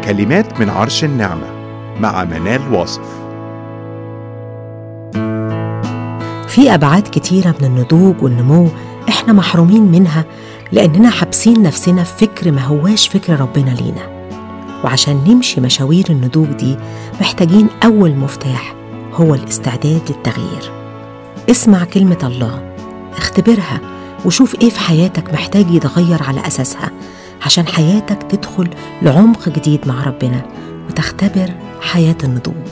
كلمات من عرش النعمة مع منال واصف في أبعاد كتيرة من النضوج والنمو إحنا محرومين منها لأننا حابسين نفسنا في فكر ما هواش فكر ربنا لينا وعشان نمشي مشاوير النضوج دي محتاجين أول مفتاح هو الاستعداد للتغيير اسمع كلمة الله اختبرها وشوف ايه في حياتك محتاج يتغير على أساسها عشان حياتك تدخل لعمق جديد مع ربنا وتختبر حياة النضوج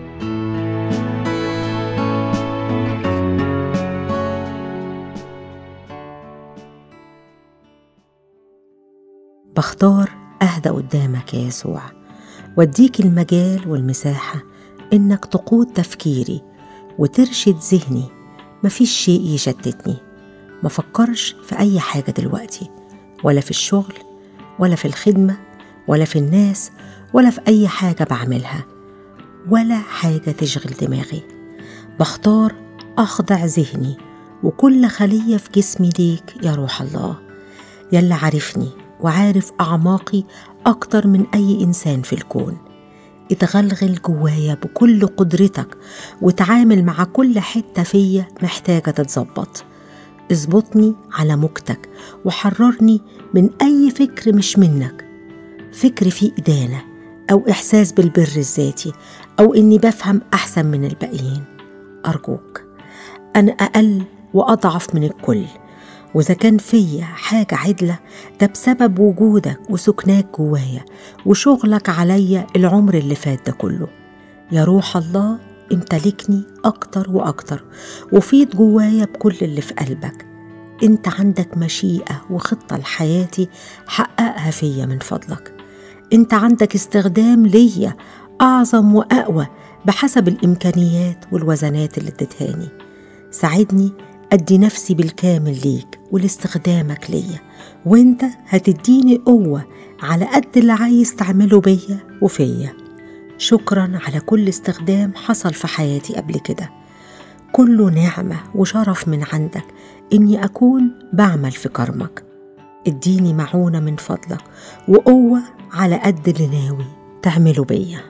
بختار أهدى قدامك يا يسوع واديك المجال والمساحة إنك تقود تفكيري وترشد ذهني مفيش شيء يشتتني ما فكرش في أي حاجة دلوقتي ولا في الشغل ولا في الخدمة ولا في الناس ولا في أي حاجة بعملها ولا حاجة تشغل دماغي بختار أخضع ذهني وكل خلية في جسمي ليك يا روح الله يلا عارفني وعارف أعماقي أكتر من أي إنسان في الكون اتغلغل جوايا بكل قدرتك وتعامل مع كل حتة فيا محتاجة تتظبط اظبطني على موجتك وحررني من أي فكر مش منك فكر فيه إدانة أو إحساس بالبر الذاتي أو إني بفهم أحسن من الباقيين أرجوك أنا أقل وأضعف من الكل وإذا كان فيا حاجة عدلة ده بسبب وجودك وسكناك جوايا وشغلك عليا العمر اللي فات ده كله يا روح الله امتلكني أكتر وأكتر وفيض جوايا بكل اللي في قلبك انت عندك مشيئة وخطة لحياتي حققها فيا من فضلك انت عندك استخدام ليا أعظم وأقوى بحسب الإمكانيات والوزنات اللي اديتهاني ساعدني أدي نفسي بالكامل ليك ولاستخدامك ليا وانت هتديني قوة على قد اللي عايز تعمله بيا وفيا شكرا على كل استخدام حصل في حياتي قبل كده كله نعمة وشرف من عندك إني أكون بعمل في كرمك اديني معونة من فضلك وقوة على قد اللي ناوي تعمله بيا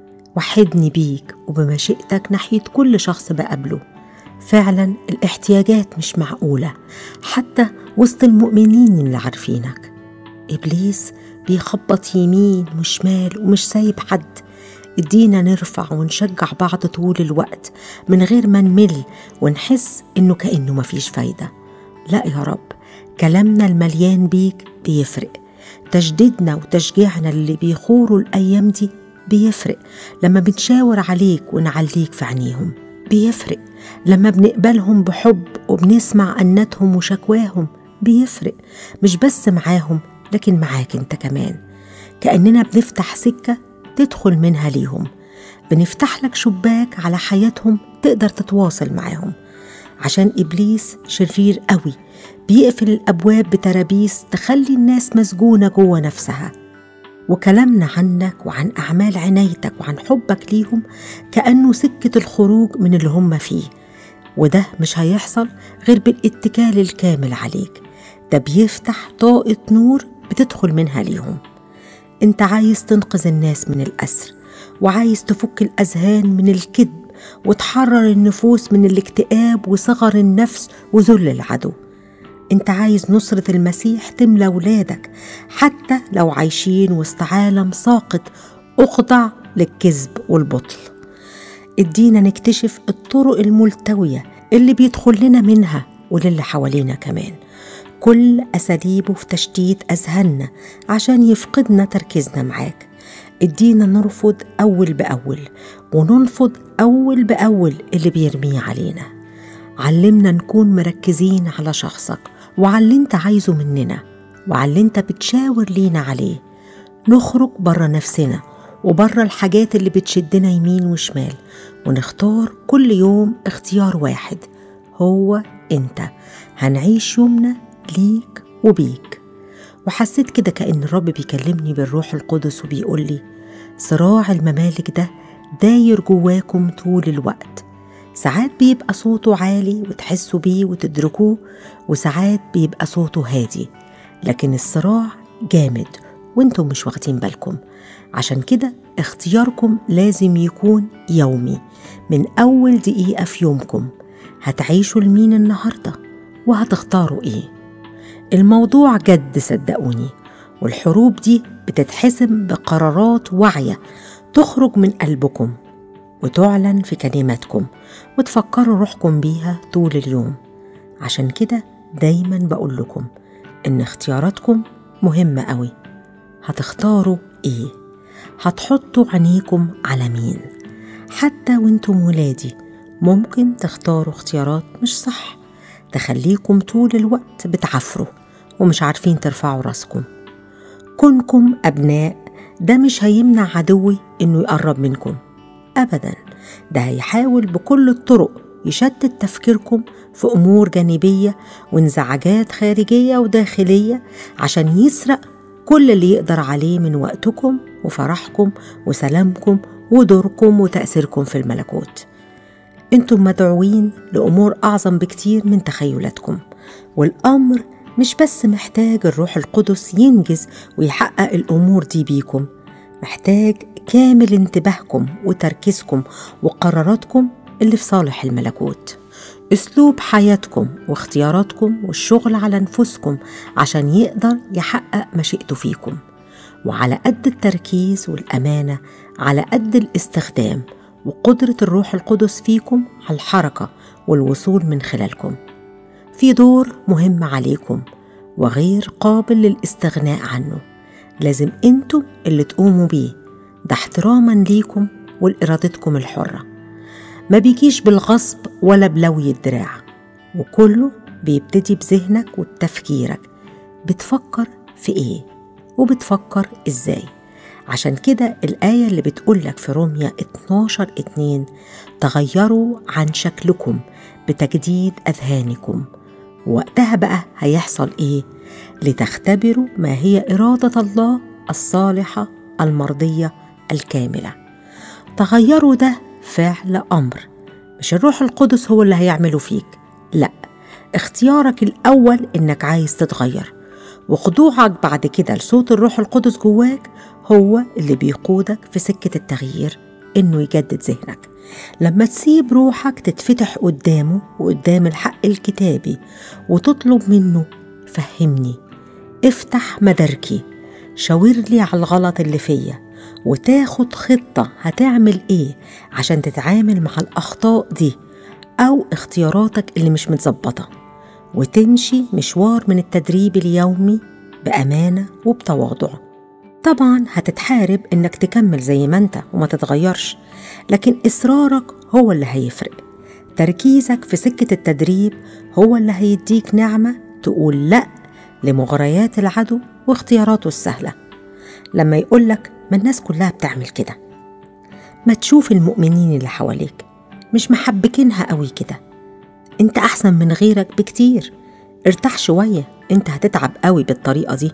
وحدني بيك وبمشيئتك ناحية كل شخص بقابله فعلا الاحتياجات مش معقولة حتى وسط المؤمنين اللي عارفينك إبليس بيخبط يمين وشمال ومش سايب حد ادينا نرفع ونشجع بعض طول الوقت من غير ما نمل ونحس انه كأنه مفيش فايدة لا يا رب كلامنا المليان بيك بيفرق تجديدنا وتشجيعنا اللي بيخوروا الأيام دي بيفرق لما بنشاور عليك ونعليك في عينيهم بيفرق لما بنقبلهم بحب وبنسمع أناتهم وشكواهم بيفرق مش بس معاهم لكن معاك انت كمان كأننا بنفتح سكة تدخل منها ليهم بنفتح لك شباك على حياتهم تقدر تتواصل معاهم عشان إبليس شرير قوي بيقفل الأبواب بترابيس تخلي الناس مسجونة جوه نفسها وكلامنا عنك وعن أعمال عنايتك وعن حبك ليهم كأنه سكة الخروج من اللي هم فيه وده مش هيحصل غير بالاتكال الكامل عليك ده بيفتح طاقة نور بتدخل منها ليهم انت عايز تنقذ الناس من الأسر وعايز تفك الأذهان من الكذب وتحرر النفوس من الاكتئاب وصغر النفس وذل العدو انت عايز نصرة المسيح تملى ولادك حتى لو عايشين وسط عالم ساقط أخضع للكذب والبطل ادينا نكتشف الطرق الملتوية اللي بيدخل لنا منها وللي حوالينا كمان كل أساليبه في تشتيت أذهاننا عشان يفقدنا تركيزنا معاك ادينا نرفض أول بأول وننفض أول بأول اللي بيرميه علينا علمنا نكون مركزين على شخصك وعلى اللي انت عايزه مننا وعلى اللي انت بتشاور لينا عليه نخرج بره نفسنا وبره الحاجات اللي بتشدنا يمين وشمال ونختار كل يوم اختيار واحد هو انت هنعيش يومنا ليك وبيك وحسيت كده كأن الرب بيكلمني بالروح القدس وبيقول لي صراع الممالك ده داير جواكم طول الوقت ساعات بيبقى صوته عالي وتحسوا بيه وتدركوه وساعات بيبقى صوته هادي لكن الصراع جامد وانتم مش واخدين بالكم عشان كده اختياركم لازم يكون يومي من أول دقيقة في يومكم هتعيشوا لمين النهاردة وهتختاروا إيه الموضوع جد صدقوني والحروب دي بتتحسم بقرارات واعية تخرج من قلبكم وتعلن في كلماتكم وتفكروا روحكم بيها طول اليوم عشان كده دايما بقول لكم إن اختياراتكم مهمة قوي هتختاروا إيه؟ هتحطوا عينيكم على مين؟ حتى وانتم ولادي ممكن تختاروا اختيارات مش صح تخليكم طول الوقت بتعفروا ومش عارفين ترفعوا راسكم كونكم أبناء ده مش هيمنع عدوي إنه يقرب منكم أبدا ده هيحاول بكل الطرق يشتت تفكيركم في أمور جانبية وانزعاجات خارجية وداخلية عشان يسرق كل اللي يقدر عليه من وقتكم وفرحكم وسلامكم ودوركم وتأثيركم في الملكوت انتم مدعوين لأمور أعظم بكتير من تخيلاتكم والأمر مش بس محتاج الروح القدس ينجز ويحقق الأمور دي بيكم محتاج كامل انتباهكم وتركيزكم وقراراتكم اللي في صالح الملكوت اسلوب حياتكم واختياراتكم والشغل على نفوسكم عشان يقدر يحقق مشيئته فيكم وعلى قد التركيز والامانه على قد الاستخدام وقدره الروح القدس فيكم على الحركه والوصول من خلالكم في دور مهم عليكم وغير قابل للاستغناء عنه لازم انتم اللي تقوموا بيه ده احتراما ليكم ولإرادتكم الحرة ما بيجيش بالغصب ولا بلوي الدراع وكله بيبتدي بذهنك وبتفكيرك بتفكر في ايه وبتفكر ازاي عشان كده الآية اللي بتقولك في روميا 12 2 تغيروا عن شكلكم بتجديد أذهانكم وقتها بقى هيحصل إيه؟ لتختبروا ما هي إرادة الله الصالحة المرضية الكاملة تغيروا ده فعل أمر مش الروح القدس هو اللي هيعمله فيك لا اختيارك الأول إنك عايز تتغير وخضوعك بعد كده لصوت الروح القدس جواك هو اللي بيقودك في سكة التغيير إنه يجدد ذهنك لما تسيب روحك تتفتح قدامه وقدام الحق الكتابي وتطلب منه فهمني افتح مداركي شاور لي على الغلط اللي فيا وتاخد خطة هتعمل ايه عشان تتعامل مع الأخطاء دي أو اختياراتك اللي مش متظبطة وتمشي مشوار من التدريب اليومي بأمانة وبتواضع طبعا هتتحارب انك تكمل زي ما انت وما تتغيرش لكن اصرارك هو اللي هيفرق تركيزك في سكة التدريب هو اللي هيديك نعمة تقول لأ لمغريات العدو واختياراته السهلة لما يقولك ما الناس كلها بتعمل كده ما تشوف المؤمنين اللي حواليك مش محبكينها قوي كده انت احسن من غيرك بكتير ارتاح شوية انت هتتعب قوي بالطريقة دي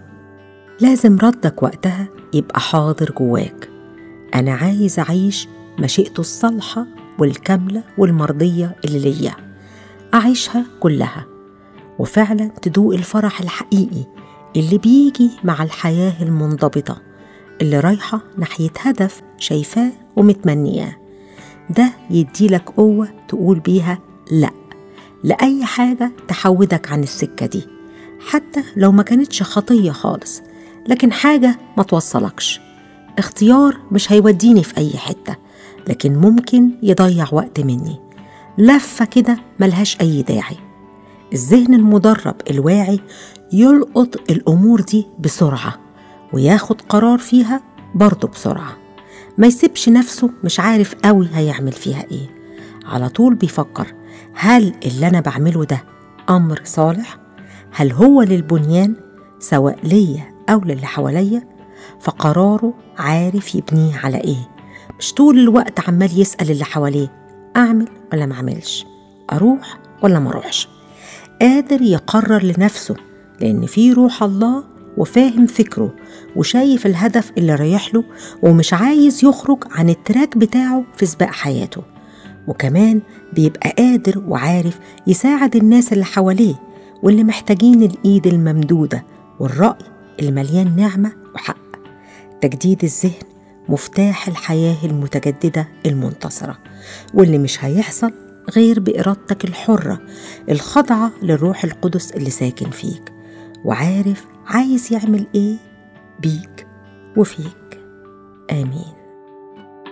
لازم ردك وقتها يبقى حاضر جواك أنا عايز أعيش مشيئته الصالحة والكاملة والمرضية اللي ليا أعيشها كلها وفعلا تدوق الفرح الحقيقي اللي بيجي مع الحياة المنضبطة اللي رايحة ناحية هدف شايفاه ومتمنياه ده يديلك قوة تقول بيها لأ لأي حاجة تحودك عن السكة دي حتى لو ما كانتش خطية خالص لكن حاجة ما توصلكش اختيار مش هيوديني في أي حتة لكن ممكن يضيع وقت مني لفة كده ملهاش أي داعي الذهن المدرب الواعي يلقط الأمور دي بسرعة وياخد قرار فيها برضه بسرعة ما يسيبش نفسه مش عارف قوي هيعمل فيها ايه على طول بيفكر هل اللي أنا بعمله ده أمر صالح؟ هل هو للبنيان سواء ليا أو للي حواليا؟ فقراره عارف يبنيه على إيه مش طول الوقت عمال يسأل اللي حواليه أعمل ولا ما أعملش أروح ولا ما أروحش قادر يقرر لنفسه لأن في روح الله وفاهم فكره وشايف الهدف اللي رايح له ومش عايز يخرج عن التراك بتاعه في سباق حياته وكمان بيبقى قادر وعارف يساعد الناس اللي حواليه واللي محتاجين الإيد الممدودة والرأي المليان نعمة وحق تجديد الذهن مفتاح الحياة المتجددة المنتصرة واللي مش هيحصل غير بإرادتك الحرة الخاضعة للروح القدس اللي ساكن فيك وعارف عايز يعمل إيه بيك وفيك آمين